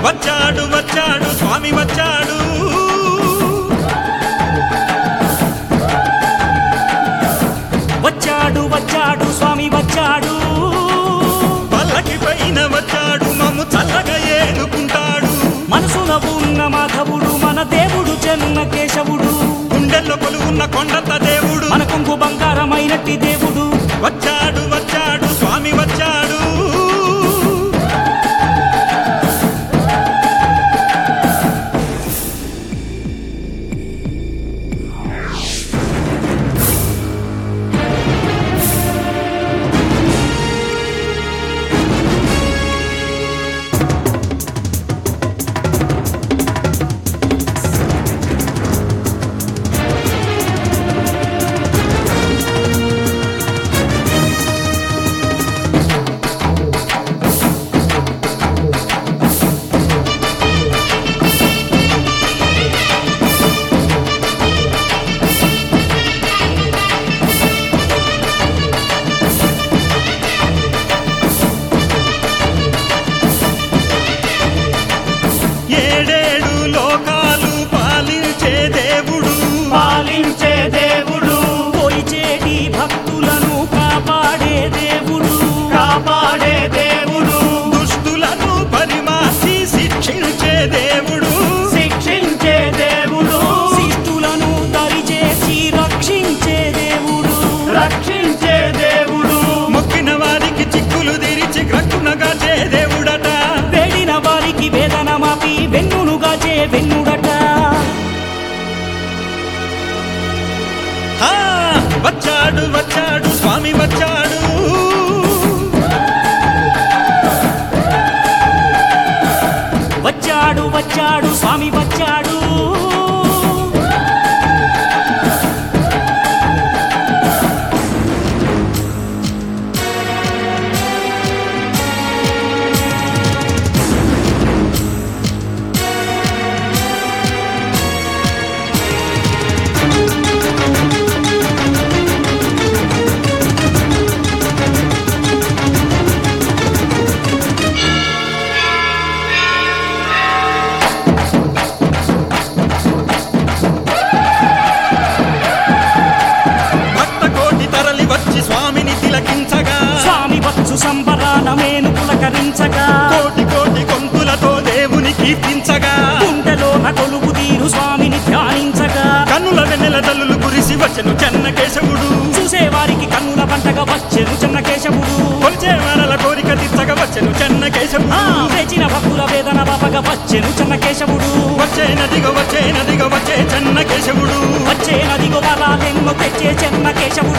వచ్చాడు వచ్చాడు స్వామి వచ్చాడు వచ్చాడు వచ్చాడు స్వామి వచ్చాడు పల్లకి పైన వచ్చాడు మమ్ము చల్లగా ఏలుకుంటాడు మనసున ఉన్న మాధవుడు మన దేవుడు చెన్న కేశవుడు గుండెల్లో కొలువున్న కొండంత దేవుడు మన కొంగు బంగారమైనట్టి దేవుడు వచ్చాడు వచ్చాడు స్వామి వచ్చాడు ఏడేడు లోకాలు పాలించే దేవుడు పాలించే దేవుడు కొలిచేటి భక్తులను కాపాడే దేవుడు కాపాడే దేవుడు దుష్టులను పరిమాసి శిక్షించే దేవుడు శిక్షించే దేవుడు శిష్టులను దరిచేసి రక్షించే దేవుడు రక్షించే దేవుడు మొక్కిన వారికి చిక్కులు తెరిచి గ్రక్కునగా చే దేవుడట వేడిన వారికి వేదన మాపి వెన్నునుగా చే వెన్నుడట ఆ, వచ్చాడు వచ్చాడు స్వామి వచ్చాడు వచ్చాడు వచ్చాడు స్వామి వచ్చాడు భక్త కోటి తరలి వచ్చి స్వామిని తిలకించగా స్వామి వచ్చు సంబరాన మేను పులకరించగా కోటి కోటి కొంతులతో దేవుని కీర్తించగా గుండెలోన కొలువు తీరు స్వామిని ధ్యానించగా కన్నుల వెన్నెల తల్లులు కురిసి వచ్చెను చెన్న కేశవుడు చూసేవారికి కన్నుల పంటగా వచ్చెను చిన్న కేశవుడు కొలిచే వారల కోరిక తీర్చగా వచ్చెను చెన్న ఆ, కేశవుడు వేచిన భక్తుల వేదన బాపగా వచ్చెను చిన్న కేశవుడు వచ్చే నదిగో వచ్చే నదిగో వచ్చే చెన్న కేశవుడు వచ్చే నదిగో వరాలెన్నో తెచ్చే చిన్న కేశవుడు